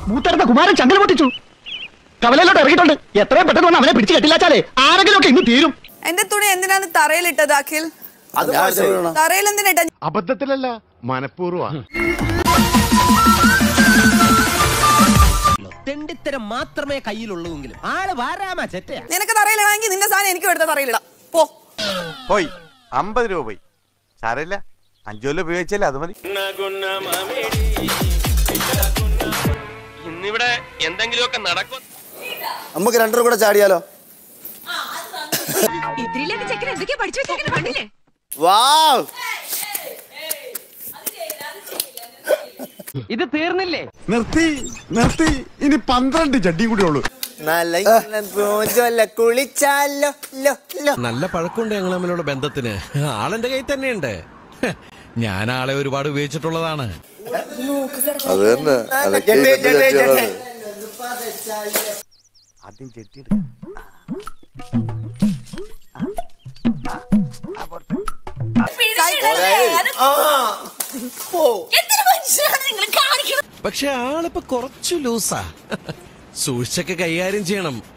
മൂത്തരത്ത കുമാരൻ ചങ്കൽ പൊട്ടിച്ചു കവലയിലോട്ട് ഇറങ്ങിയിട്ടുണ്ട് എത്രയും പെട്ടെന്ന് വന്ന് അവനെ പിടിച്ചു കെട്ടില്ലാച്ചാലേ ആരെങ്കിലും ഒക്കെ ഇന്ന് തീരും എന്റെ തുണി എന്തിനാണ് തറയിലിട്ടത് അഖിൽ അത് മോശം. തറയിൽ എന്തിനാ ഇട്ട അബദ്ധത്തിലല്ല മനഃപൂർവ്വ തെണ്ടിത്തരം മാത്രമേ കയ്യിലുള്ളൂവെങ്കിലും ആള് വാരാമാ ചെറ്റയാ നിനക്ക് തറയിലിടാമെങ്കിൽ നിന്റെ സാധനം എനിക്കും എടുത്ത തറയിലിടാം പോ പോയി അമ്പത് രൂപ പോയി സാരമില്ല അഞ്ചു കൊല്ലം ഉപയോഗിച്ചല്ലേ അത് മതി ഇന്നിവിടെ എന്തെങ്കിലുമൊക്കെ നടക്കും നമുക്ക് രണ്ടു കൂടെ ചാടിയാലോ ഇതിലൊക്കെ ചെക്കൻ എന്തൊക്കെയാ പഠിച്ചു വെച്ചേക്കണ കണ്ടില്ലേ വാവ് ഇത് തീർന്നില്ലേ നിർത്തി നിർത്തി ഇനി പന്ത്രണ്ട് ചട്ടിയും കൂടി ഉള്ളൂ നല്ല കുളിച്ചാലോ ലോ, ലോ. നല്ല പഴക്കമുണ്ട് ഞങ്ങൾ തമ്മിലുള്ള ബന്ധത്തിന് ആളെന്റെ കയ്യിൽ തന്നെയുണ്ട് ഹ്, ഞാൻ ആളെ ഒരുപാട് ഉപയോഗിച്ചിട്ടുള്ളതാണ് അത് തന്നെ അലക്കി ചെട്ടി, കെട്ടി ചെട്ടി, കെട്ടിയതാണ്. ചെട്ടി. ആദ്യം ചെട്ടിയെടുക്കാം പക്ഷെ ആളിപ്പോ കുറച്ചു ലൂസാ സൂക്ഷിച്ചൊക്കെ കൈകാര്യം ചെയ്യണം